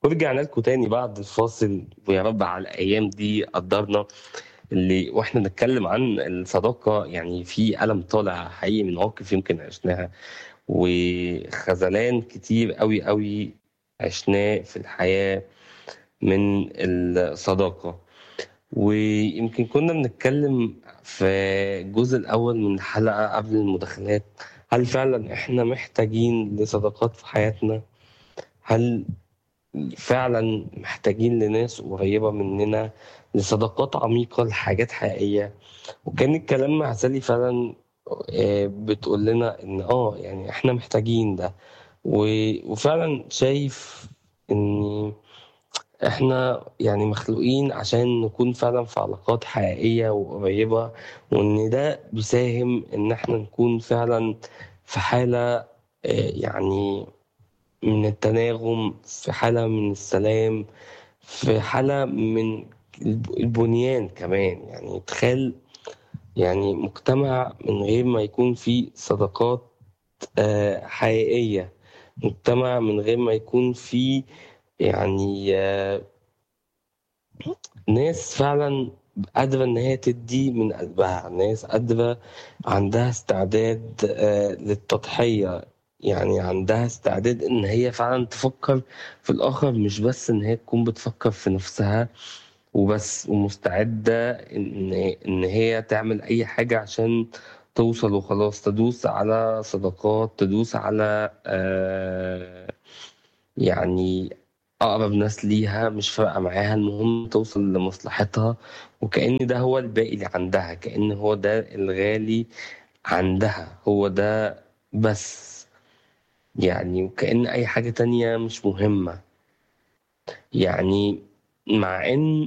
ورجعنا لكم تاني بعد الفاصل ويا رب على الأيام دي قدرنا اللي واحنا بنتكلم عن الصداقة يعني في ألم طالع حقيقي من مواقف يمكن عشناها وخذلان كتير قوي قوي عشناه في الحياة من الصداقة ويمكن كنا بنتكلم في الجزء الأول من الحلقة قبل المداخلات هل فعلا احنا محتاجين لصداقات في حياتنا؟ هل فعلا محتاجين لناس قريبة مننا لصداقات عميقة لحاجات حقيقية وكان الكلام مع سالي فعلا آه، بتقول لنا ان اه يعني احنا محتاجين ده و- وفعلا شايف ان احنا يعني مخلوقين عشان نكون فعلا في علاقات حقيقية وقريبة وان ده بيساهم ان احنا نكون فعلا في حالة آه، يعني من التناغم في حالة من السلام في حالة من الب- البنيان كمان يعني تخيل يعني مجتمع من غير ما يكون فيه صداقات آه، حقيقية مجتمع من غير ما يكون فيه يعني آه، ناس فعلا قادرة إن هي تدي من قلبها ناس قادرة عندها استعداد آه، للتضحية يعني عندها استعداد إن هي فعلا تفكر في الآخر مش بس إن هي تكون بتفكر في نفسها وبس ومستعدة إن إن هي تعمل أي حاجة عشان توصل وخلاص تدوس على صداقات تدوس على آه يعني أقرب ناس ليها مش فارقة معاها المهم توصل لمصلحتها وكأن ده هو الباقي اللي عندها كأن هو ده الغالي عندها هو ده بس يعني وكأن أي حاجة تانية مش مهمة يعني مع إن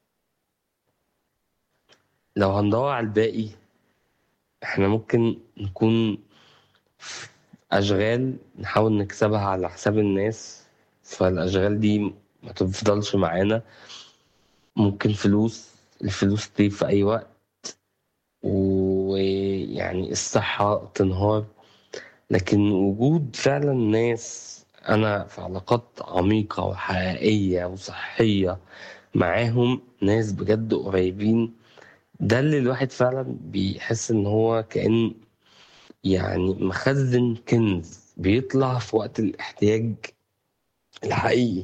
لو هندور على الباقي احنا ممكن نكون في أشغال نحاول نكسبها على حساب الناس فالأشغال دي ما تفضلش معانا ممكن فلوس الفلوس تيجي في أي وقت ويعني الصحة تنهار لكن وجود فعلا ناس أنا في علاقات عميقة وحقيقية وصحية معاهم ناس بجد قريبين ده اللي الواحد فعلا بيحس إن هو كأن يعني مخزن كنز بيطلع في وقت الاحتياج الحقيقي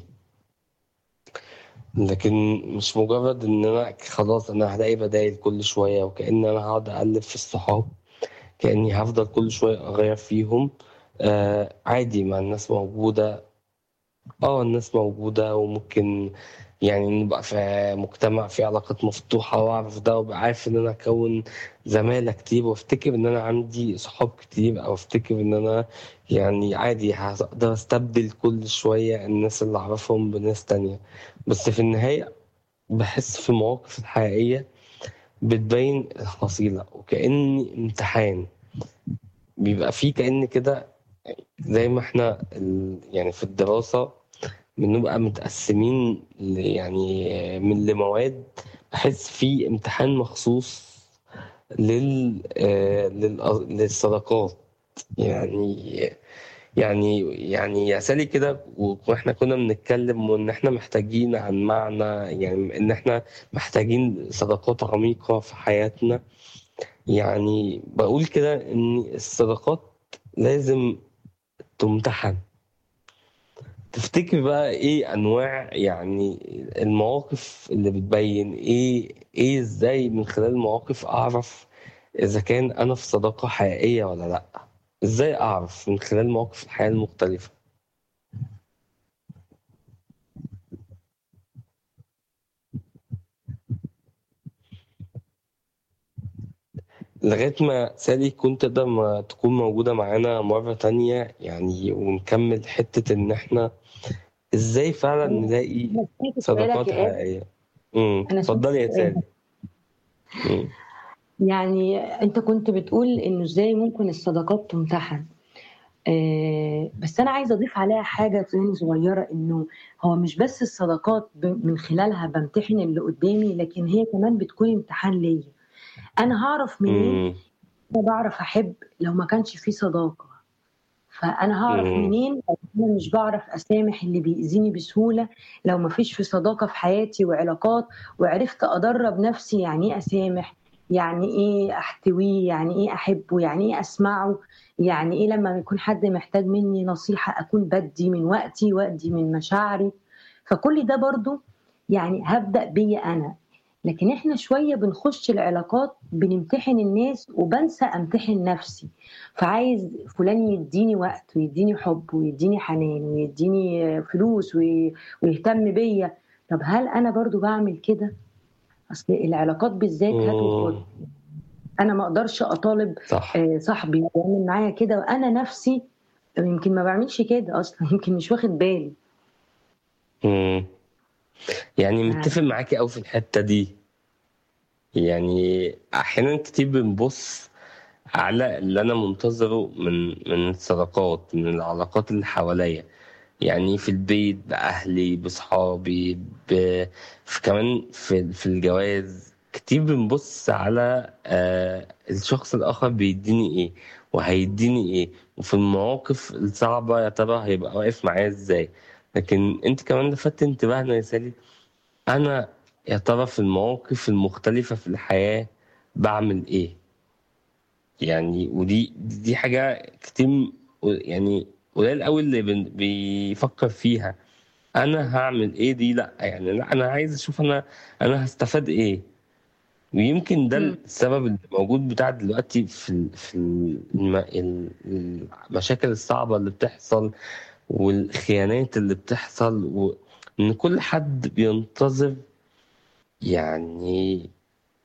لكن مش مجرد ان انا خلاص انا هلاقي بدايل كل شوية وكأن انا هقعد اقلب في الصحاب كأني هفضل كل شوية اغير فيهم آه عادي ما الناس موجودة اه الناس موجودة وممكن يعني نبقى في مجتمع فيه علاقات مفتوحة وأعرف ده وأبقى عارف إن أنا أكون زمالة كتير وأفتكر إن أنا عندي صحاب كتير أو أفتكر إن أنا يعني عادي هقدر أستبدل كل شوية الناس اللي أعرفهم بناس تانية بس في النهاية بحس في المواقف الحقيقية بتبين الحصيلة وكأن امتحان بيبقى فيه كأن كده زي ما احنا ال- يعني في الدراسة بنبقى متقسمين ل- يعني من لمواد بحس في امتحان مخصوص لل آه، للأ- للصداقات يعني يعني يعني يا سالي كده و- واحنا كنا بنتكلم وان احنا محتاجين عن معنى يعني ان احنا محتاجين صداقات عميقة في حياتنا يعني بقول كده ان الصداقات لازم تمتحن تفتكر بقى ايه انواع يعني المواقف اللي بتبين ايه ايه ازاي من خلال المواقف اعرف اذا كان انا في صداقة حقيقية ولا لا ازاي اعرف من خلال مواقف الحياة المختلفة لغاية ما سالي كنت تقدر ما تكون موجودة معانا مرة تانية يعني ونكمل حتة ان احنا ازاي فعلا نلاقي انا سمعت سؤالك صداقات يا آدم حقيقية امم انا سمعت اتفضلي يا سؤالك سالي امم يعني انت كنت بتقول انه ازاي ممكن الصداقات تمتحن آه بس انا عايزه اضيف عليها حاجه تاني صغيره انه هو مش بس الصداقات ب- من خلالها بمتحن اللي قدامي لكن هي كمان بتكون امتحان ليا انا هعرف منين امم انا بعرف احب لو ما كانش في صداقه فانا هعرف مم. منين لو انا مش بعرف اسامح اللي بيأذيني بسهوله لو ما فيش في صداقه في حياتي وعلاقات وعرفت ادرب نفسي يعني ايه اسامح يعني ايه احتويه يعني ايه احبه يعني ايه اسمعه يعني ايه لما يكون حد محتاج مني نصيحه اكون بدي من وقتي وادي من مشاعري فكل ده برضو يعني هبدأ بيا انا لكن احنا شويه بنخش العلاقات بنمتحن الناس وبنسى امتحن نفسي فعايز فلان يديني وقت ويديني حب ويديني حنان ويديني فلوس وي- ويهتم بيا طب هل انا برضو بعمل كده اصل العلاقات بالذات هات وخد مم. انا ما اقدرش اطالب صح آه، صاحبي يعمل معايا كده وانا نفسي يمكن ما بعملش كده اصلا يمكن مش واخد بالي مم. يعني متفق معاكي قوي في الحتة دي يعني احيانا كتير بنبص على اللي انا منتظره من من الصداقات من العلاقات اللي حواليا يعني في البيت باهلي بصحابي ب... في كمان في في الجواز كتير بنبص على آه الشخص الاخر بيديني ايه وهيديني ايه وفي المواقف الصعبة يا ترى هيبقى واقف معايا ازاي لكن انت كمان لفتت انتباهنا يا سالي انا يا ترى في المواقف المختلفة في الحياة بعمل ايه يعني ودي دي حاجة كتير يعني قليل قوي اللي بن- بيفكر فيها انا هعمل ايه دي لا يعني لا انا عايز اشوف انا انا هستفاد ايه ويمكن ده مم. السبب اللي موجود بتاع دلوقتي في ال- في الم- ال- المشاكل الصعبة اللي بتحصل والخيانات اللي بتحصل وان كل حد بينتظر يعني